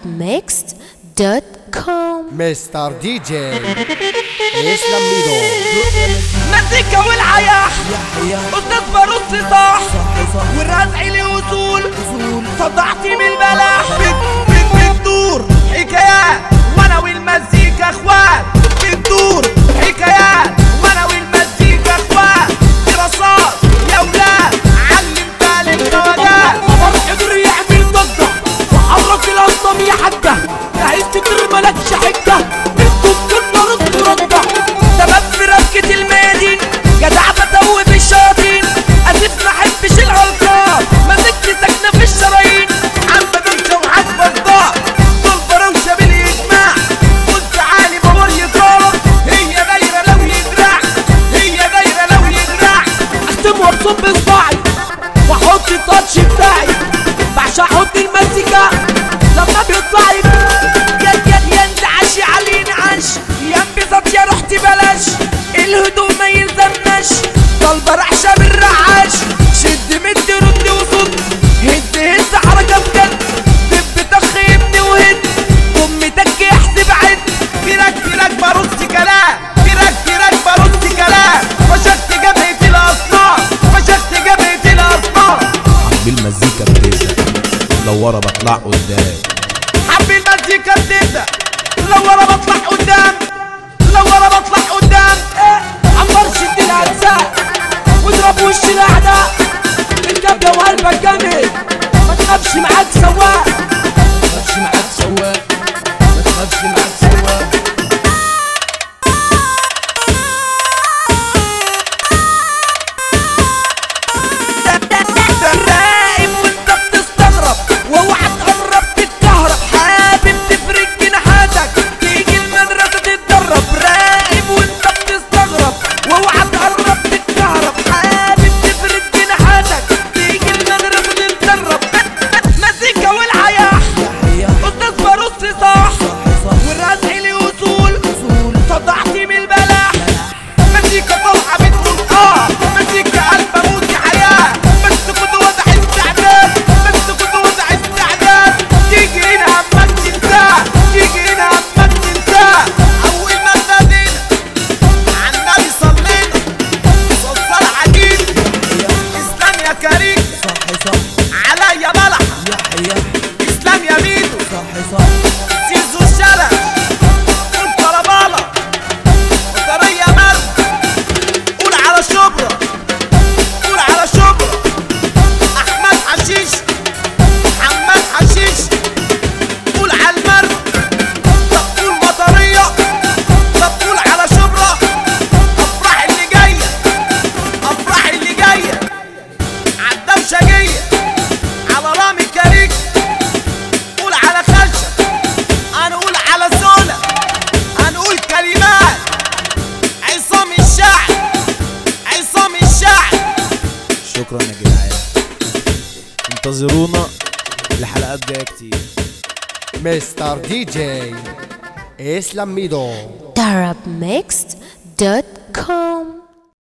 arabmixed.com مستر دي جي اسلام ميدو مزيكا والعياح استاذ باروت صاح والرزع لي وصول صدعت من البلاح بت- بت- بتدور حكايات وانا والمزيكا اخوات بتدور حكايات وانا والمزيكا اخوات دراسات يا ولاد علم تعلم خواجات قدر يعمل ضجه وحرك الانظم يا حاجه عايز تطير مالكش حجه انتوا بتكبروا الرده سبب في ربكة المادين جدع بدوب الشياطين اسف ما احبش الغلطات ماسكني ساكنه في الشرايين عم بمشى وعم بصداع دول فروشه بالاجماع قلت عالي بمر يطار هي دايره لو يدرع هي دايره لو يدرع اختم وابصم بصباعي واحط التاتش بتاعي بعشق حط المزيكا لما بيطلع يا يا يا انتعش علينا عش يا انبسط يا رحت بلاش الهدوء ما يلزمناش طالبة رعشة بالرعاش شد مد رد وصد هد هد حركة بجد دب طخ ابني وهد امي تك احسب عد كراك كراك برص كلام كراك كراك برص كلام فشخت جبهة الاصنام فشخت جبهة الاصنام حبي المزيكا بتبدأ لو ورا بطلع قدام حبي المزيكا بتبدا لو ورا بطلع قدام لو ورا بطلع قدام ايه عمر شد الاجزاء واضرب وش الاعداء الكبده وقلبك جامد ما تخافش معاك سواق ما تخافش معاك سواق ما تخافش معاك سواق راقب وانت بتستغرب واوعى تقرب تتكهرب حابب تفرق جناحاتك تيجي المدرسة تتدرب راقب وانت بتستغرب واوعى تقرب تتكهرب حابب تفرق جناحاتك تيجي المدرسة تتدرب مزيكا والعياح استاذ باروس صاح والرزع لي وصول صدعت من البلاح مزيكا طالعة بتقول اه مزيكا قلب اموت يا حياة بس خد وضع استعداد بس خد وضع استعداد تيجي هنا همك تنساه تيجي هنا همك تنساه اول ما ابتدينا على النبي صلينا صلصال عجيب اسلام يا كريم عليا بلح اسلام يا ميدو سيزو الشلل والكربالة وطرية مرد قول على شبرا قول على شبرا احمد حشيش محمد حشيش قول على المرد طب قول مطرية طب قول على شبرا افراح اللي جاية افراح اللي جاية عالدوشة جاية على رامي كريك قول على خشب هنقول على زولة هنقول كلمات عصام الشاعر عصام الشاعر شكرا يا جدعان انتظرونا لحلقات جايه كتير مستر دي جي اسلام ميدو arabmixed.com